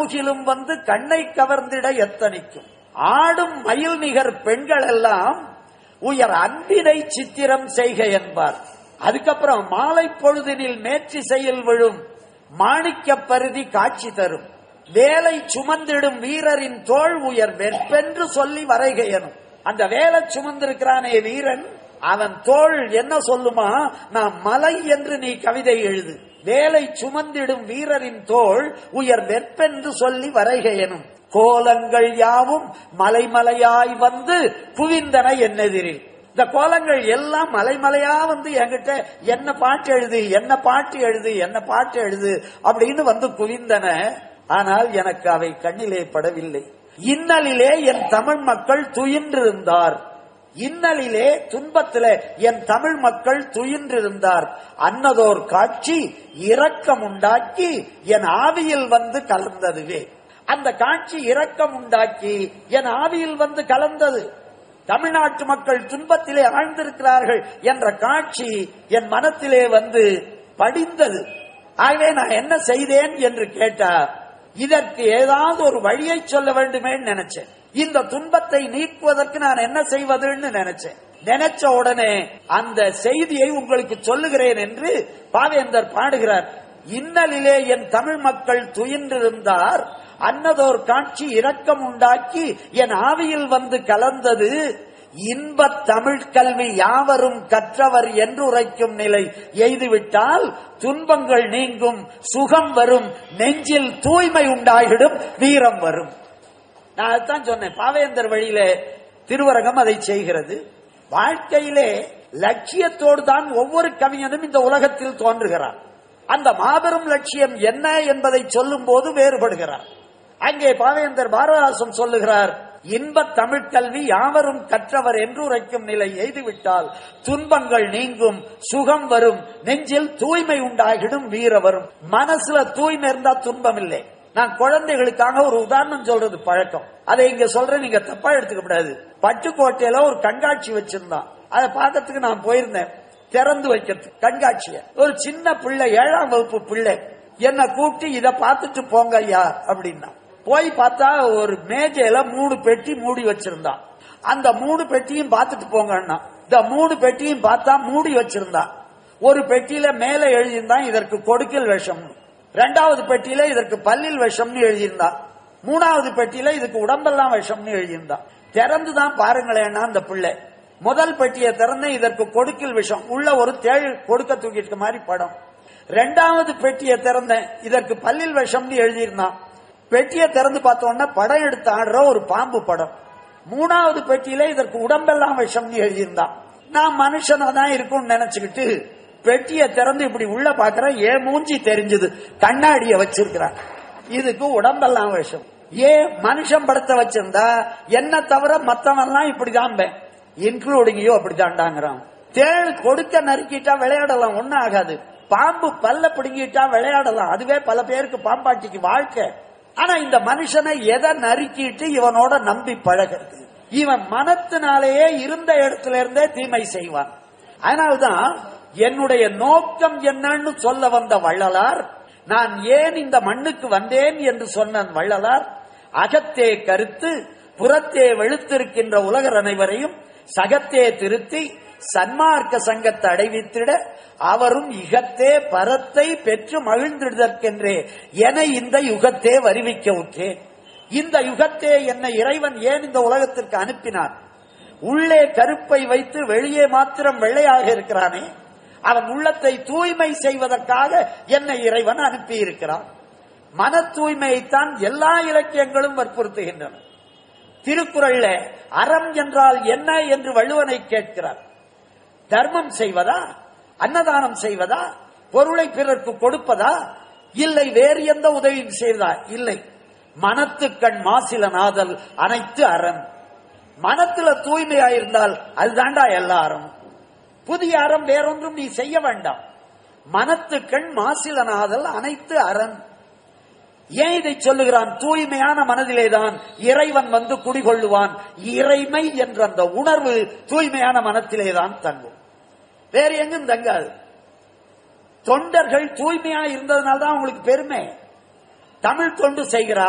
கார்முகிலும் வந்து கண்ணை கவர்ந்திட எத்தனிக்கும் ஆடும் மயில் நிகர் பெண்கள் எல்லாம் உயர் அன்பினை சித்திரம் செய்க என்பார் அதுக்கப்புறம் மாலை பொழுதினில் மேற்றிசையில் விழும் மாணிக்க பருதி காட்சி தரும் வேலை சுமந்திடும் வீரரின் தோல் உயர் வெற்பென்று சொல்லி வரைக எனும் அந்த வேலை சுமந்திருக்கிறானே வீரன் அவன் தோள் என்ன சொல்லுமா நான் மலை என்று நீ கவிதை எழுது வேலை சுமந்திடும் வீரரின் தோள் உயர் வெற்பென்று சொல்லி வரைக எனும் கோலங்கள் யாவும் மலைமலையாய் வந்து குவிந்தன என்னெதிரில் இந்த கோலங்கள் எல்லாம் மலைமலையா வந்து என்கிட்ட என்ன பாட்டு எழுது என்ன பாட்டு எழுது என்ன பாட்டு எழுது அப்படின்னு வந்து குவிந்தன ஆனால் எனக்கு அவை கண்ணிலே படவில்லை இன்னலிலே என் தமிழ் மக்கள் துயின்றிருந்தார் இன்னலிலே துன்பத்திலே என் தமிழ் மக்கள் துயின்றிருந்தார் அன்னதோர் காட்சி இரக்கம் உண்டாக்கி என் ஆவியில் வந்து கலந்ததுவே அந்த காட்சி இரக்கம் உண்டாக்கி என் ஆவியில் வந்து கலந்தது தமிழ்நாட்டு மக்கள் துன்பத்திலே ஆழ்ந்திருக்கிறார்கள் என்ற காட்சி என் மனத்திலே வந்து படிந்தது ஆகவே நான் என்ன செய்தேன் என்று கேட்டார் இதற்கு ஏதாவது ஒரு வழியை சொல்ல வேண்டுமே நினைச்சேன் இந்த துன்பத்தை நீக்குவதற்கு நான் என்ன செய்வதுன்னு நினைச்சேன் நினைச்ச உடனே அந்த செய்தியை உங்களுக்கு சொல்லுகிறேன் என்று பாவேந்தர் பாடுகிறார் இன்னலிலே என் தமிழ் மக்கள் துயின்றிருந்தார் அன்னதோர் காட்சி இரக்கம் உண்டாக்கி என் ஆவியில் வந்து கலந்தது இன்பத் தமிழ் கல்வி யாவரும் கற்றவர் என்று உரைக்கும் நிலை எய்துவிட்டால் துன்பங்கள் நீங்கும் சுகம் வரும் நெஞ்சில் தூய்மை உண்டாகிடும் வீரம் வரும் நான் அதுதான் சொன்னேன் பாவேந்தர் வழியில திருவரங்கம் அதை செய்கிறது வாழ்க்கையிலே லட்சியத்தோடு தான் ஒவ்வொரு கவிஞனும் இந்த உலகத்தில் தோன்றுகிறார் அந்த மாபெரும் லட்சியம் என்ன என்பதை சொல்லும் போது வேறுபடுகிறார் அங்கே பாவேந்தர் பாரதாசம் சொல்லுகிறார் இன்பத் தமிழ் கல்வி யாவரும் கற்றவர் என்று உரைக்கும் நிலை எய்துவிட்டால் துன்பங்கள் நீங்கும் சுகம் வரும் நெஞ்சில் தூய்மை உண்டாகிடும் வீர வரும் மனசுல தூய்மை இருந்தா துன்பம் இல்லை நான் குழந்தைகளுக்காக ஒரு உதாரணம் சொல்றது பழக்கம் அதை இங்க சொல்றேன் நீங்க தப்பா எடுத்துக்க கூடாது பட்டுக்கோட்டையில ஒரு கண்காட்சி வச்சிருந்தான் அதை பார்க்கறதுக்கு நான் போயிருந்தேன் திறந்து வைக்கிறது கண்காட்சிய ஒரு சின்ன பிள்ளை ஏழாம் வகுப்பு பிள்ளை என்ன கூப்பிட்டு இத பார்த்துட்டு போங்க ஐயா அப்படின்னா போய் பார்த்தா ஒரு மேஜையில மூணு பெட்டி மூடி வச்சிருந்தான் அந்த மூணு பெட்டியும் பார்த்துட்டு போங்கன்னா இந்த மூணு பெட்டியும் பார்த்தா மூடி வச்சிருந்தான் ஒரு பெட்டியில மேல எழுதியிருந்தான் இதற்கு கொடுக்கல் விஷம் ரெண்டாவது பெட்டியில இதற்கு பல்லில் விஷம்னு எழுதியிருந்தான் மூணாவது பெட்டியில இதுக்கு உடம்பெல்லாம் விஷம்னு எழுதியிருந்தான் திறந்துதான் பாருங்களேன்னா அந்த பிள்ளை முதல் பெட்டியை திறந்து இதற்கு கொடுக்கில் விஷம் உள்ள ஒரு தேள் கொடுக்க தூக்கிட்டு மாதிரி படம் ரெண்டாவது பெட்டியை திறந்தேன் இதற்கு பல்லில் விஷம்னு எழுதியிருந்தான் பெட்டியை திறந்து பார்த்தோன்னா படம் எடுத்து ஆடுற ஒரு பாம்பு படம் மூணாவது பெட்டியில இதற்கு உடம்பெல்லாம் விஷம்னு எழுதியிருந்தான் நான் மனுஷனா தான் இருக்கும்னு நினைச்சுக்கிட்டு பெட்டியை திறந்து இப்படி உள்ள பாக்குறேன் ஏன் மூஞ்சி தெரிஞ்சது கண்ணாடிய வச்சிருக்கிறான் இதுக்கு உடம்பெல்லாம் விஷம் ஏன் மனுஷன் படத்தை வச்சிருந்தா என்ன தவிர மத்தவன்லாம் இப்படிதான் இன்க்ளூடிங்கையோ அப்படித்தான்டாங்கிறான் தேள் கொடுக்க நறுக்கிட்டா விளையாடலாம் ஒன்னும் ஆகாது பாம்பு பல்ல பிடுங்கிட்டா விளையாடலாம் அதுவே பல பேருக்கு பாம்பாட்டிக்கு வாழ்க்கை ஆனா இந்த மனுஷனை எதை நறுக்கிட்டு இவனோட நம்பி பழகிறது இவன் மனத்தினாலேயே இருந்த இடத்துல இருந்தே தீமை செய்வான் அதனால்தான் என்னுடைய நோக்கம் என்னன்னு சொல்ல வந்த வள்ளலார் நான் ஏன் இந்த மண்ணுக்கு வந்தேன் என்று சொன்ன வள்ளலார் அகத்தே கருத்து புறத்தே வெளுத்திருக்கின்ற உலகர் அனைவரையும் சகத்தே திருத்தி சன்மார்க்க சங்கத்தை அடைவித்திட அவரும் இகத்தே பரத்தை பெற்று மகிழ்ந்திடுதற்கென்றே என இந்த யுகத்தே வருவிக்க உற்றேன் இந்த யுகத்தே என்னை இறைவன் ஏன் இந்த உலகத்திற்கு அனுப்பினார் உள்ளே கருப்பை வைத்து வெளியே மாத்திரம் வெள்ளையாக இருக்கிறானே அவன் உள்ளத்தை தூய்மை செய்வதற்காக என்னை இறைவன் அனுப்பி இருக்கிறான் மன தூய்மையைத்தான் எல்லா இலக்கியங்களும் வற்புறுத்துகின்றன திருக்குறள்ல அறம் என்றால் என்ன என்று வள்ளுவனை கேட்கிறார் தர்மம் செய்வதா அன்னதானம் செய்வதா பொருளை பிறர்க்கு கொடுப்பதா இல்லை வேறு எந்த உதவியும் செய்வதா இல்லை மனத்து கண் மாசில நாதல் அனைத்து அறம் மனத்துல தூய்மையாயிருந்தால் அதுதாண்டா எல்லா அறம் புதிய அறம் வேறொன்றும் நீ செய்ய வேண்டாம் மனத்து கண் மாசில நாதல் அனைத்து அறம் ஏன் இதை சொல்லுகிறான் தூய்மையான மனதிலேதான் இறைவன் வந்து குடிகொள்ளுவான் இறைமை என்ற அந்த உணர்வு தூய்மையான மனத்திலேதான் தங்கும் வேற எங்கும் தங்காது தொண்டர்கள் தூய்மையா இருந்ததுனால்தான் அவங்களுக்கு பெருமை தமிழ் தொண்டு செய்கிறார்